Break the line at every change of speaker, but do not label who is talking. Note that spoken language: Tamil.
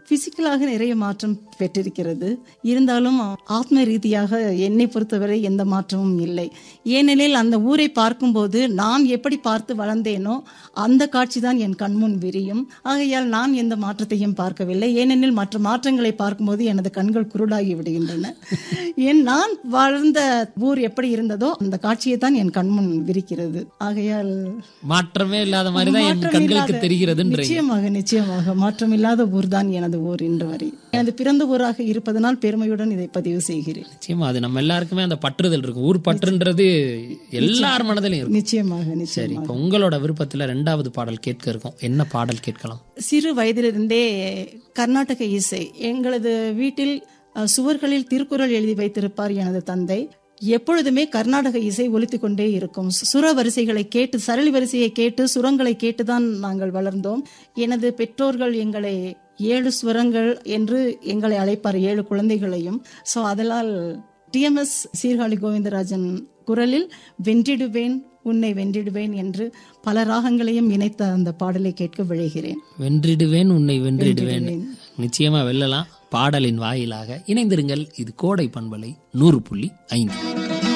பிசிக்கலாக நிறைய மாற்றம் பெற்றிருக்கிறது இருந்தாலும் ஆத்ம ரீதியாக என்னை பொறுத்தவரை எந்த மாற்றமும் இல்லை ஏனெனில் அந்த ஊரை பார்க்கும்போது நான் எப்படி பார்த்து வளர்ந்தேனோ அந்த காட்சி தான் என் கண்முன் விரியும் ஆகையால் நான் எந்த மாற்றத்தையும் பார்க்கவில்லை ஏனெனில் மற்ற மாற்றங்களை பார்க்கும்போது எனது கண்கள் குருடாகி விடுகின்றன ஏன் நான் வாழ்ந்த ஊர் எப்படி இருந்ததோ அந்த காட்சியை தான் என் கண்முன் விரிக்கிறது ஆகையால்
மாற்றமே இல்லாத மாதிரி தான் என்
மாற்றம்
கண்களுக்கு
இல்லாத-
தெரிகிறதுன்றீங்க
நிச்சயமாக நிச்சயமாக மாற்றமில்லாத ஊர் தான் எனது ஊர் இன்று வரை எனது பிறந்த ஊராக இருப்பதனால் பெருமையுடன் இதை பதிவு செய்கிறேன்
நிச்சயமா அது நம்ம எல்லாருக்குமே அந்த பற்றுதல் இருக்கும் ஊர் பற்றுன்றது எல்லார் மனதிலும் இருக்கும்
நிச்சயமாக
சரி
நிச்சயம்
இப்போ உங்களோட விருப்பத்துல ரெண்டாவது பாடல் கேட்க இருக்கோம் என்ன பாடல் கேட்கலாம்
சிறு வயதிலிருந்தே கர்நாடக இசை எங்களது வீட்டில் அஹ், சுவர்களில் திருக்குறள் எழுதி வைத்திருப்பார் எனது தந்தை எப்பொழுதுமே கர்நாடக இசை ஒலித்துக் கொண்டே இருக்கும் சுர வரிசைகளை கேட்டு சரளி வரிசையை கேட்டு சுரங்களை கேட்டுதான் நாங்கள் வளர்ந்தோம் எனது பெற்றோர்கள் எங்களை ஏழு சுரங்கள் என்று எங்களை அழைப்பார் ஏழு குழந்தைகளையும் ஸோ அதனால் டிஎம்எஸ் சீர்காழி கோவிந்தராஜன் குரலில் வென்றிடுவேன் உன்னை வென்றிடுவேன் என்று பல ராகங்களையும் இணைத்த அந்த பாடலை கேட்க விழைகிறேன்
வென்றிடுவேன் உன்னை வென்றிடுவேன் நிச்சயமா வெல்லலாம் பாடலின் வாயிலாக இணைந்திருங்கள் இது கோடை பண்பலை நூறு புள்ளி ஐந்து